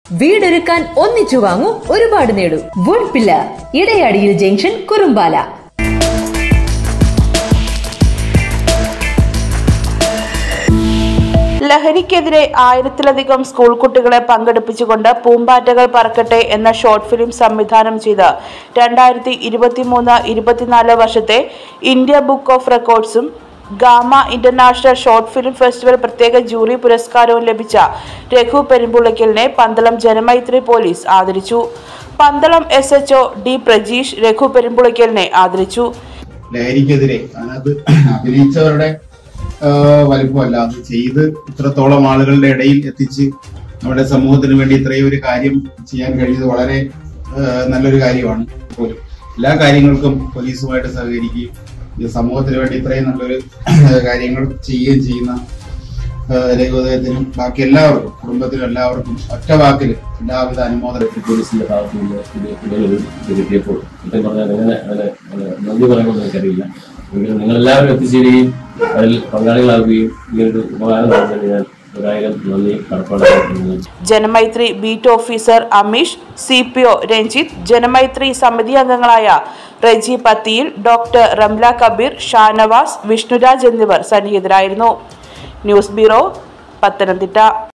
വീടൊരുക്കാൻ ഒന്നിച്ചു വാങ്ങൂ ഒരുപാട് നേടൂ വുഡ് പില്ലർ ഇടയാടിയിൽ ജംഗ്ഷൻ കുറുമ്പാല ലഹരിക്കെതിരെ ആയിരത്തിലധികം സ്കൂൾ കുട്ടികളെ പങ്കെടുപ്പിച്ചുകൊണ്ട് പൂമ്പാറ്റകൾ പറക്കട്ടെ എന്ന ഷോർട്ട് ഫിലിം സംവിധാനം ചെയ്ത് രണ്ടായിരത്തി ഇരുപത്തിമൂന്ന് ഇരുപത്തിനാല് വർഷത്തെ ഇന്ത്യ ബുക്ക് ഓഫ് റെക്കോർഡ്സും Gama international short film festival പ്രത്യേക ജൂറി പുരസ്കാരവും ലഭിച്ച രഘു പെരുമ്പുളയ്ക്കലിനെ പന്തളം ജനമൈത്രി പോലീസ് ആദരിച്ചു Pandalam S HO D Prajeesh Raghu പെരുമ്പുളയ്ക്കലിനെ ആദരിച്ചു ലഹരിക്കെതിരെ അതിനകത്ത് അഭിനയിച്ചവരുടെ ആ, വലിപ്പമല്ല അത് ചെയ്ത് ഇത്രത്തോളം ആളുകളുടെ ഇടയിൽ എത്തിച്ച് നമ്മുടെ സമൂഹത്തിന് വേണ്ടി ഇത്രയും ഒരു കാര്യം ചെയ്യാൻ കഴിയുന്നത് വളരെ ആ, നല്ലൊരു കാര്യമാണ് പോലും എല്ലാ കാര്യങ്ങൾക്കും പോലീസുമായിട്ട് സഹകരിക്കുകയും ഈ സമൂഹത്തിന് വേണ്ടി ഇത്രയും നല്ലൊരു കാര്യങ്ങൾ ചെയ്യുകയും ചെയ്യുന്ന ആ, രഘുദയത്തിനും ബാക്കി എല്ലാവർക്കും കുടുംബത്തിനും എല്ലാവർക്കും ഒറ്റ വാക്കിൽ എല്ലാവിധ അനുമോദനം പോലീസിന്റെ ഭാഗത്തു നിന്ന് ഇത് ഇങ്ങനൊരു ഇത് കിട്ടിയപ്പോൾ സത്യം പറഞ്ഞാൽ എങ്ങനെ അതിനെ അത് നന്ദി പറയുമെന്ന് എനിക്കറിയില്ല എങ്കിലും നിങ്ങളെല്ലാവരും എത്തിച്ചേരുകയും അതിൽ പങ്കാളികളാവുകയും ഇങ്ങനൊരു ഉപകാരം നടന്നതിന് ഞാൻ ഒരായിരം നന്ദി കടപ്പാടുന്നു Janamaithri beat officer Amish C P O Ranjith Janamaithri സമിതി അംഗങ്ങളായ റെജി പത്തിയിൽ ഡോക്ടർ റംല കബീർ ഷാനവാസ് വിഷ്ണുരാജ് എന്നിവർ സന്നിഹിതരായിരുന്നു ന്യൂസ് ബ്യൂറോ പത്തനംതിട്ട